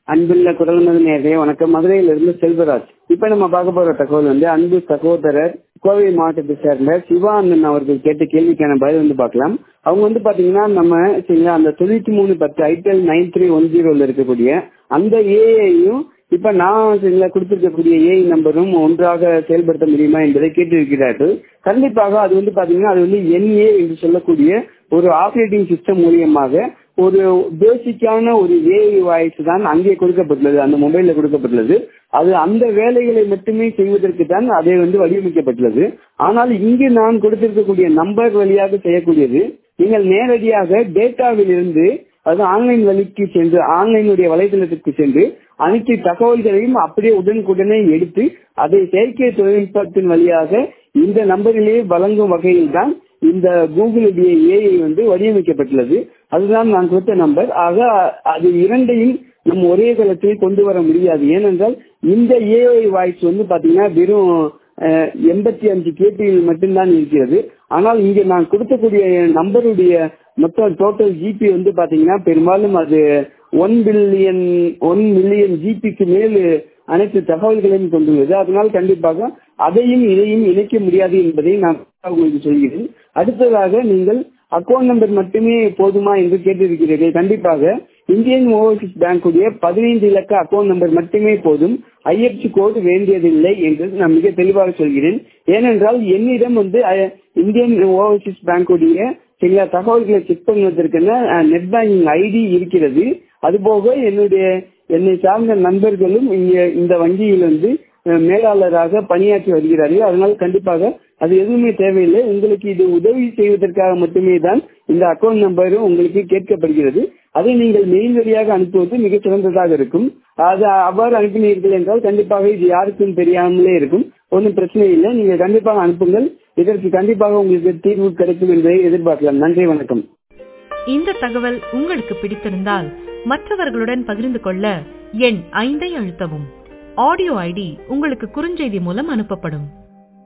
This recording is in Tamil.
அன்புள்ள குரல்மது நேரே வணக்கம் மதுரையிலிருந்து செல்வராஜ் இப்ப நம்ம பார்க்க போற தகவல் வந்து அன்பு சகோதரர் கோவை மாவட்டத்தை சேர்ந்த சிவா அண்ணன் அவர்கள் கேட்ட கேள்விக்கான பதில் வந்து பார்க்கலாம் அவங்க வந்து பாத்தீங்கன்னா நம்ம சரிங்களா அந்த தொண்ணூத்தி மூணு பத்து ஐடிஎல் நைன் த்ரீ ஒன் ஜீரோல இருக்கக்கூடிய அந்த ஏஐயும் இப்ப நான் சரிங்களா கொடுத்திருக்கக்கூடிய ஏஐ நம்பரும் ஒன்றாக செயல்படுத்த முடியுமா என்பதை கேட்டிருக்கிறார்கள் கண்டிப்பாக அது வந்து பாத்தீங்கன்னா அது வந்து என்ஏ என்று சொல்லக்கூடிய ஒரு ஆபரேட்டிங் சிஸ்டம் மூலியமாக ஒரு பேசிக்கான ஒரு ஏஐ வாய்ஸ் தான் அங்கே கொடுக்கப்பட்டுள்ளது அந்த மொபைல்ல கொடுக்கப்பட்டுள்ளது அது அந்த வேலைகளை மட்டுமே செய்வதற்கு தான் அதை வந்து வடிவமைக்கப்பட்டுள்ளது ஆனால் இங்கு நான் கொடுத்திருக்கக்கூடிய நம்பர் வழியாக செய்யக்கூடியது நீங்கள் நேரடியாக டேட்டாவில் இருந்து அது ஆன்லைன் வழிக்கு சென்று ஆன்லைனுடைய வலைதளத்திற்கு சென்று அனைத்து தகவல்களையும் அப்படியே உடனுக்குடனே எடுத்து அதை செயற்கை தொழில்நுட்பத்தின் வழியாக இந்த நம்பரிலேயே வழங்கும் வகையில் தான் இந்த கூகுளுடைய ஏஐ வந்து வடிவமைக்கப்பட்டுள்ளது அதுதான் நான் கொடுத்த நம்பர் ஆக அது இரண்டையும் நம் ஒரே தளத்தில் கொண்டு வர முடியாது ஏனென்றால் இந்த ஏஐ வாய்ஸ் வந்து பாத்தீங்கன்னா வெறும் எண்பத்தி அஞ்சு கேபியில் மட்டும்தான் இருக்கிறது ஆனால் இங்க நான் கொடுக்கக்கூடிய நம்பருடைய மொத்தம் டோட்டல் ஜிபி வந்து பாத்தீங்கன்னா பெரும்பாலும் அது ஒன் பில்லியன் ஒன் மில்லியன் ஜிபிக்கு மேல் அனைத்து தகவல்களையும் கொண்டுள்ளது அதனால் கண்டிப்பாக அதையும் இதையும் இணைக்க முடியாது என்பதை நான் உங்களுக்கு சொல்கிறேன் அடுத்ததாக நீங்கள் அக்கௌண்ட் நம்பர் மட்டுமே போதுமா என்று கேட்டிருக்கிறீர்கள் கண்டிப்பாக இந்தியன் ஓவர்சீஸ் பேங்குடைய பதினைந்து இலக்க அக்கௌண்ட் நம்பர் மட்டுமே போதும் ஐஎஃப்சி கோடு வேண்டியதில்லை என்று நான் மிக தெளிவாக சொல்கிறேன் ஏனென்றால் என்னிடம் வந்து இந்தியன் ஓவர்சீஸ் பேங்குடைய சில தகவல்களை செக் பண்ணுவதற்கென நெட் பேங்கிங் ஐடி இருக்கிறது அதுபோக என்னுடைய என்னை சார்ந்த நண்பர்களும் இங்க இந்த வங்கியில் வந்து மேலாளராக பணியாற்றி வருகிறார்கள் அதனால் கண்டிப்பாக அது எதுவுமே தேவையில்லை உங்களுக்கு இது உதவி செய்வதற்காக மட்டுமே தான் இந்த அக்கௌண்ட் நம்பரும் உங்களுக்கு கேட்கப்படுகிறது அதை நீங்கள் மெயில் வழியாக அனுப்புவது மிக சிறந்ததாக இருக்கும் அது அவ்வாறு அனுப்பினீர்கள் என்றால் கண்டிப்பாக இது யாருக்கும் தெரியாமலே இருக்கும் ஒன்றும் பிரச்சனை இல்லை நீங்க கண்டிப்பாக அனுப்புங்கள் இதற்கு கண்டிப்பாக உங்களுக்கு தீர்வு கிடைக்கும் என்பதை எதிர்பார்க்கலாம் நன்றி வணக்கம் இந்த தகவல் உங்களுக்கு பிடித்திருந்தால் மற்றவர்களுடன் பகிர்ந்து கொள்ள எண் ஐந்தை அழுத்தவும் ஆடியோ ஐடி உங்களுக்கு குறுஞ்செய்தி மூலம் அனுப்பப்படும்